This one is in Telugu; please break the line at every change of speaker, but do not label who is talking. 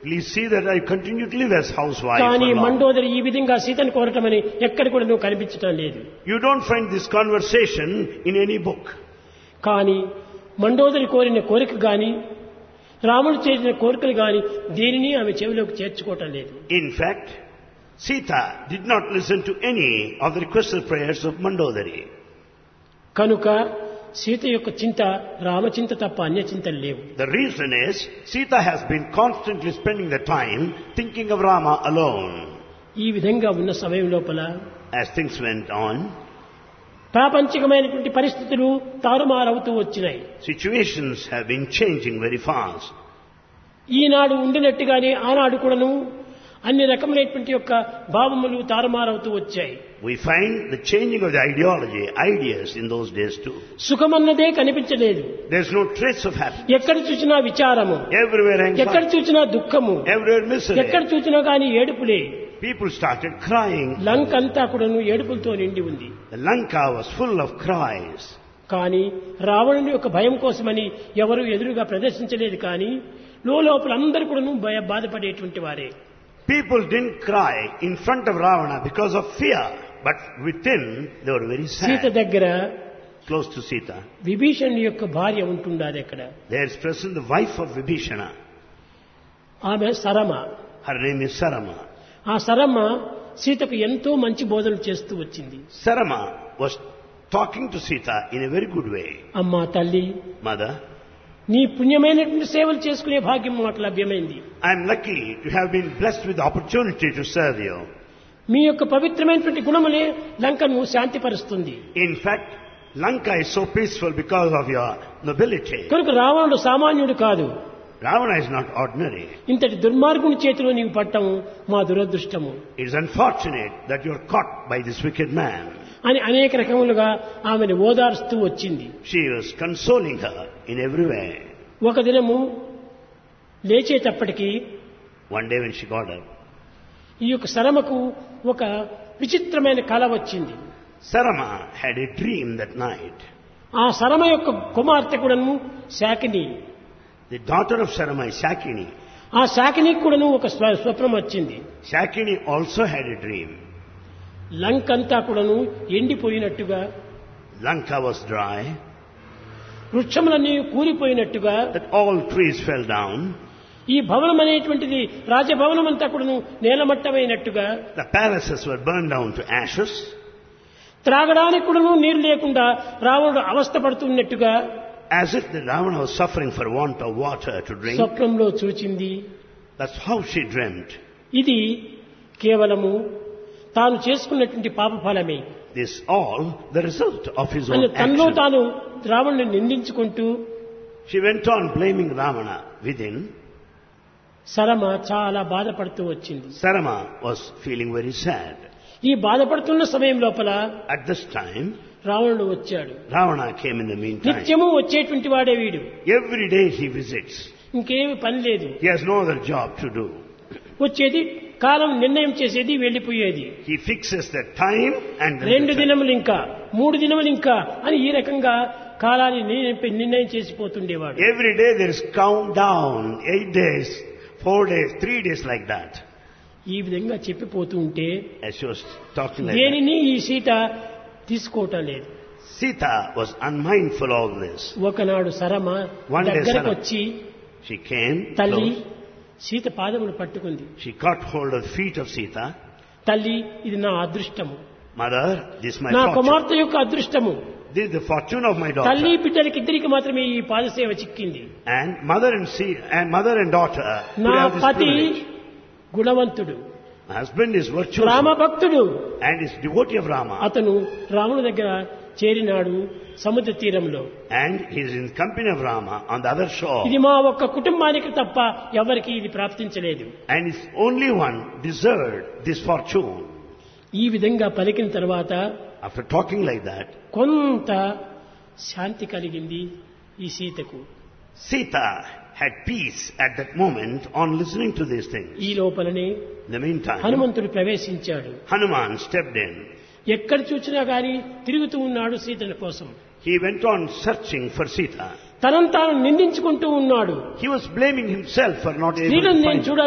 Please see that I continue to live as housewife.
కానీ
for long.
మండోదరి ఈ విధంగా సీతను కోరటమని ఎక్కడ కూడా నువ్వు కనిపించటం లేదు
You don't find this conversation in any book.
కానీ మండోదరి కోరిన కోరిక గాని రాముడు చేసిన కోరికలు గాని దేనిని ఆమె చెవిలోకి చేర్చుకోవటం లేదు
In fact, Sita did not listen to any of the requested prayers of Mandodari.
కనుక సీత యొక్క చింత రామచింత తప్ప అన్య చింతలు లేవు
The reason is Sita has been constantly spending the time thinking of Rama alone.
ఈ విధంగా ఉన్న సమయం లోపల
As things went on,
ప్రాపంచికమైనటువంటి పరిస్థితులు తారుమారవుతూ వచ్చినాయి
situations have been changing very fast.
ఈనాడు ఉండినట్టుగానే ఆనాడు కూడాను అన్ని రకములైనటువంటి యొక్క భావములు తారుమారవుతూ వచ్చాయి
We find the changing of the ideology, ideas in those days too.
సుఖమన్నదే కనిపించలేదు
There's no trace of happiness.
ఎక్కడ చూసినా విచారము
Everywhere
ఎక్కడ
anxiety,
చూసినా దుఃఖము
everywhere misery.
ఎక్కడ చూసినా కానీ ఏడుపులే
People started crying.
లంక అంతా కూడాను ఏడుపులతో నిండి ఉంది
The Lanka was full of cries.
కానీ రావణుని యొక్క భయం కోసమని ఎవరు ఎదురుగా ప్రదర్శించలేదు కానీ లోపల అందరూ కూడాను భయ బాధపడేటువంటి వారే
People didn't cry in front of Ravana because of fear, but within they were very
Sita
sad.
దగ్గర
Close to Sita.
విభీషణుని యొక్క భార్య ఉంటుండాలి అక్కడ
There is present the wife of Vibhishana.
ఆమె సరమ
Her name is Sarama.
ఆ సరమ సీతకు ఎంతో మంచి బోధనలు చేస్తూ వచ్చింది
Sarama was talking to Sita in a very good way.
అమ్మా తల్లి
Mother,
నీ పుణ్యమైనటువంటి సేవలు చేసుకునే భాగ్యం మాకు లభ్యమైంది
I'm lucky to have been blessed with the opportunity to serve you.
మీ యొక్క పవిత్రమైనటువంటి గుణములే లంకను శాంతిపరుస్తుంది
In fact, Lanka is so peaceful because of your nobility.
కనుక రావణుడు సామాన్యుడు కాదు
Ravana is not ordinary.
ఇంతటి దుర్మార్గుని చేతిలో నీవు పట్టం మా దురదృష్టము
It is unfortunate that you are caught by this wicked man.
అని అనేక రకములుగా ఆమెను ఓదార్స్తూ వచ్చింది
She was consoling her in every way.
ఒక దినము లేచేటప్పటికి
One day when she got up,
ఈ యొక్క శరమకు ఒక విచిత్రమైన కళ వచ్చింది
Sarama had a dream that night.
ఆ శరమ యొక్క కుమార్తె కూడాను శాకిని
The daughter of Sarama is Shakini.
ఆ శాకిని కూడాను ఒక స్వ- స్వప్నం వచ్చింది
Shakini also had a dream.
లంకంతా కూడాను ఎండిపోయినట్టుగా
Lanka was dry,
వృక్షములన్నీ కూలిపోయినట్టుగా
that all trees fell down.
ఈ భవనం అనేటువంటిది రాజభవనం అంతా కూడాను నేలమట్టమైనట్టుగా
The palaces were burned down to ashes.
త్రాగడానికి కూడాను నీరు లేకుండా రావణుడు అవస్థ పడుతున్నట్టుగా
As if the Ravana was suffering for want of water to drink.
స్వప్నంలో చూచింది
That's how she dreamt.
ఇది కేవలము తాను చేసుకున్నటువంటి పాప ఫలమే
This all the result of his
అని
own
తనలో
action.
తాను రావణుని నిందించుకుంటూ
She went on blaming Ravana within.
సరమ చాలా బాధపడుతూ వచ్చింది
Sarama was feeling very sad.
ఈ బాధపడుతున్న సమయం లోపల
At this time,
రావణుడు వచ్చాడు
Ravana came in the meantime.
నిత్యము వచ్చేటువంటి వాడే వీడు
Every day he visits.
ఇంకేమి పని లేదు
He has no other job to do.
వచ్చేది కాలం నిర్ణయం చేసేది వెళ్లిపోయేది
He fixes the time and then
రెండు
returns.
దినములు ఇంకా మూడు దినములు ఇంకా అని ఈ రకంగా కాలాన్ని నిర్ణయం- నిర్ణయం చేసిపోతుండేవాడు
Every day there is countdown. Eight days, four days, three days like that.
ఈ విధంగా చెప్పిపోతూ ఉంటే
As she was talking like that.
దేనిని ఈ సీత తీసుకోవటం లేదు
Sita was unmindful of this.
ఒకనాడు సరమ
One day
దగ్గరకు
Sarama-
వచ్చి
She came
తల్లి
close.
సీత పాదములు పట్టుకుంది
She caught hold of the feet of Sita.
తల్లి ఇది నా అదృష్టము
Mother, this is my
నా
fortune.
కుమార్తె యొక్క అదృష్టము
This is the fortune of my
తల్లి
daughter.
బిడ్డలకి ఇద్దరికి మాత్రమే ఈ పాదసేవ చిక్కింది
And mother and see and mother and daughter could
నా
have this
పతి
privilege.
గుణవంతుడు
My husband is virtuous
Rama భక్తుడు
and is devotee of Rama.
అతను రాముని దగ్గర చేరినాడు సముద్ర తీరంలో
And he is in company of Rama on the other shore.
ఇది మా ఒక్క కుటుంబానికి తప్ప ఎవరికి ఇది ప్రాప్తించలేదు
And it's only one deserved this fortune.
ఈ విధంగా పలికిన తర్వాత
After talking like that,
కొంత శాంతి కలిగింది ఈ సీతకు
Sita had peace at that moment on listening to these things.
ఈ లోపలనే
In the meantime,
హనుమంతుడు ప్రవేశించాడు
Hanuman stepped in.
ఎక్కడ చూసినా గాని తిరుగుతూ ఉన్నాడు సీతల కోసం
He went on searching for Sita.
తనను తాను నిందించుకుంటూ ఉన్నాడు
He was blaming himself for not able
స్త్రీలను
to
నేను
find
చూడ